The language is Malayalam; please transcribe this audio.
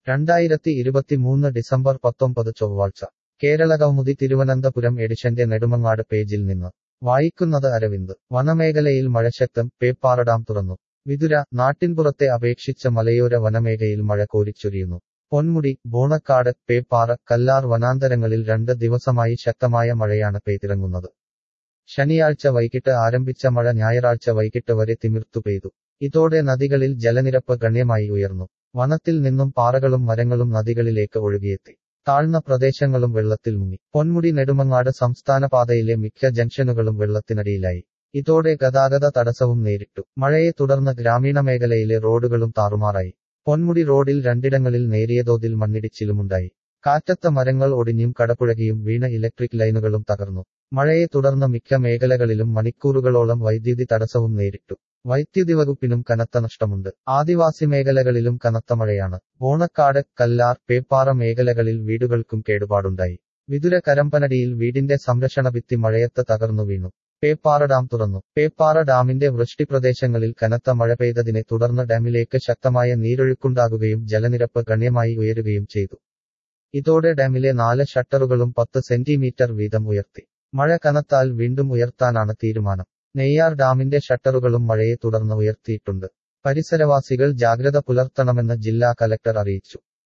രണ്ടായിരത്തി ഇരുപത്തിമൂന്ന് ഡിസംബർ പത്തൊമ്പത് ചൊവ്വാഴ്ച കേരള കൗമുദി തിരുവനന്തപുരം എഡിഷന്റെ നെടുമങ്ങാട് പേജിൽ നിന്ന് വായിക്കുന്നത് അരവിന്ദ് വനമേഖലയിൽ മഴശക്തം പേപ്പാറ ഡാം തുറന്നു വിതുര നാട്ടിൻപുറത്തെ അപേക്ഷിച്ച് മലയോര വനമേഖലയിൽ മഴ കോരിച്ചൊരിയുന്നു പൊന്മുടി ബോണക്കാട് പേപ്പാറ കല്ലാർ വനാന്തരങ്ങളിൽ രണ്ട് ദിവസമായി ശക്തമായ മഴയാണ് പെയ്തിറങ്ങുന്നത് ശനിയാഴ്ച വൈകിട്ട് ആരംഭിച്ച മഴ ഞായറാഴ്ച വൈകിട്ട് വരെ തിമിർത്തു പെയ്തു ഇതോടെ നദികളിൽ ജലനിരപ്പ് ഗണ്യമായി ഉയർന്നു വനത്തിൽ നിന്നും പാറകളും മരങ്ങളും നദികളിലേക്ക് ഒഴുകിയെത്തി താഴ്ന്ന പ്രദേശങ്ങളും വെള്ളത്തിൽ മുങ്ങി പൊന്മുടി നെടുമങ്ങാട് സംസ്ഥാന പാതയിലെ മിക്ക ജംഗ്ഷനുകളും വെള്ളത്തിനടിയിലായി ഇതോടെ ഗതാഗത തടസ്സവും നേരിട്ടു മഴയെ തുടർന്ന് ഗ്രാമീണ മേഖലയിലെ റോഡുകളും താറുമാറായി പൊന്മുടി റോഡിൽ രണ്ടിടങ്ങളിൽ നേരിയ തോതിൽ മണ്ണിടിച്ചിലുമുണ്ടായി കാറ്റത്ത മരങ്ങൾ ഒടിഞ്ഞും കടപുഴകിയും വീണ ഇലക്ട്രിക് ലൈനുകളും തകർന്നു മഴയെ തുടർന്ന് മിക്ക മേഖലകളിലും മണിക്കൂറുകളോളം വൈദ്യുതി തടസ്സവും നേരിട്ടു വൈദ്യുതി വകുപ്പിനും കനത്ത നഷ്ടമുണ്ട് ആദിവാസി മേഖലകളിലും കനത്ത മഴയാണ് ഓണക്കാട് കല്ലാർ പേപ്പാറ മേഖലകളിൽ വീടുകൾക്കും കേടുപാടുണ്ടായി വിതുര കരമ്പനടിയിൽ വീടിന്റെ സംരക്ഷണ ഭിത്തി മഴയത്ത് തകർന്നു വീണു പേപ്പാറ ഡാം തുറന്നു പേപ്പാറ ഡാമിന്റെ വൃഷ്ടിപ്രദേശങ്ങളിൽ കനത്ത മഴ പെയ്തതിനെ തുടർന്ന് ഡാമിലേക്ക് ശക്തമായ നീരൊഴുക്കുണ്ടാകുകയും ജലനിരപ്പ് ഗണ്യമായി ഉയരുകയും ചെയ്തു ഇതോടെ ഡാമിലെ നാല് ഷട്ടറുകളും പത്ത് സെന്റിമീറ്റർ വീതം ഉയർത്തി മഴ കനത്താൽ വീണ്ടും ഉയർത്താനാണ് തീരുമാനം നെയ്യാർ ഡാമിന്റെ ഷട്ടറുകളും മഴയെ തുടർന്ന് ഉയർത്തിയിട്ടുണ്ട് പരിസരവാസികൾ ജാഗ്രത പുലർത്തണമെന്ന് ജില്ലാ കലക്ടർ അറിയിച്ചു